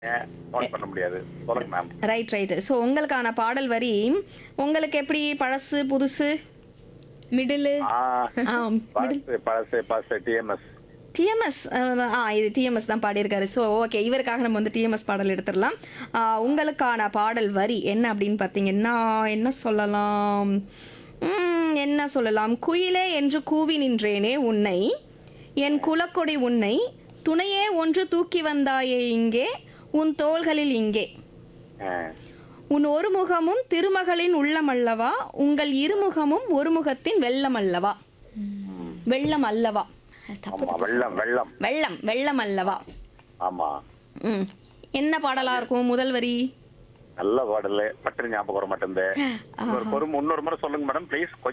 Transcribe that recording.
note பண்ண முடியாது சொல்லுங்க மேம் ரைட் ரைட் ஸோ உங்களுக்கான பாடல் வரி உங்களுக்கு எப்படி பழசு புதுசு மிடிலு ஆ, பழசு பழசு பழசு டிஎம்எஸ் டிஎம்எஸ் ஆ இது டிஎம்எஸ் தான் பாடியிருக்காரு ஸோ ஓகே இவருக்காக நம்ம வந்து டிஎம்எஸ் பாடல் எடுத்துடலாம் ஆ, உங்களுக்கான பாடல் வரி என்ன அப்படின்னு பார்த்தீங்கன்னா என்ன சொல்லலாம் ம், என்ன சொல்லலாம் குயிலே என்று கூவி நின்றேனே உன்னை என் குலக்கொடி உன்னை துணையே ஒன்று தூக்கி வந்தாயே இங்கே உன் தோள்களில் இங்கே உன் ஒரு முகமும் திருமகளின் உள்ளமல்லவா உங்கள் இருமுகமும் ஒரு முகத்தின் வெள்ளம் அல்லவா வெள்ளம் அல்லவா தப்பு ஆமா வெள்ளம் வெள்ளம் வெள்ளம் வெள்ளம் அல்லவா ஆமா ம் என்ன பாடலா இருக்கும் முதல் வரி நல்ல பாடல் பட்டு ஞாபகம் வர மாட்டேங்குது இன்னொரு பொறுமை இன்னொரு முறை சொல்லுங்க மேடம் ப்ளீஸ்